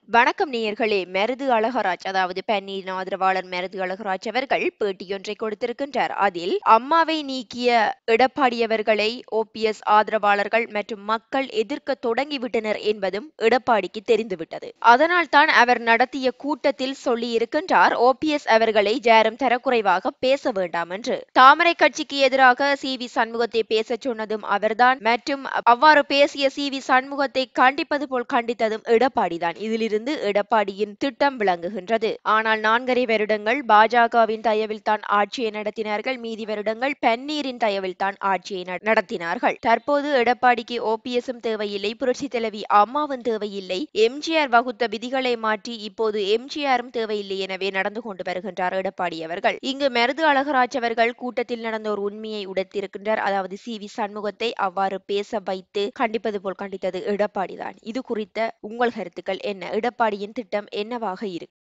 வணக்கம் நேயர்களே மருது அழகராஜ் அதாவது பன்னீரின் ஆதரவாளர் மருது அழகராஜ் அவர்கள் பேட்டியொன்றை கொடுத்திருக்கின்றார் அதில் அம்மாவை நீக்கிய எடப்பாடி அவர்களை ஓபிஎஸ் ஆதரவாளர்கள் மற்றும் மக்கள் எதிர்க்க தொடங்கிவிட்டனர் என்பதும் எடப்பாடிக்கு தெரிந்துவிட்டது அதனால் தான் அவர் நடத்திய கூட்டத்தில் சொல்லி இருக்கின்றார் ஓபிஎஸ் அவர்களை ஜாரும் தரக்குறைவாக பேச வேண்டாம் என்று தாமரை கட்சிக்கு எதிராக சி வி சண்முகத்தை பேசச் சொன்னதும் அவர்தான் மற்றும் அவ்வாறு பேசிய சி வி சண்முகத்தை கண்டிப்பது போல் கண்டித்ததும் எடப்பாடிதான் இதிலிருந்து எடப்பாடியின் திட்டம் விளங்குகின்றது ஆனால் நான்கரை வருடங்கள் பாஜகவின் தயவில் தான் ஆட்சியை நடத்தினார்கள் மீதி வருடங்கள் பன்னீரின் தயவில் தான் ஆட்சியை நட- நடத்தினார்கள் தற்போது எடப்பாடிக்கு ஓபிஎஸும் தேவையில்லை புரட்சி தலைவி அம்மாவும் தேவையில்லை எம்ஜிஆர் வகுத்த விதிகளை மாற்றி இப்போது எம்ஜிஆரும் தேவையில்லை எனவே நடந்து கொண்டு வருகின்றார் எடப்பாடி அவர்கள் இங்கு மருது அழகராஜ் அவர்கள் கூட்டத்தில் நடந்த ஒரு உண்மையை உடைத்திருக்கின்றார் அதாவது சி வி சண்முகத்தை அவ்வாறு பேச வைத்து கண்டிப்பது போல் கண்டித்தது எடப்பாடி தான் இது குறித்த உங்கள் கருத்துக்கள் என்ன எடப்பாடியின் திட்டம் என்னவாக இருக்கு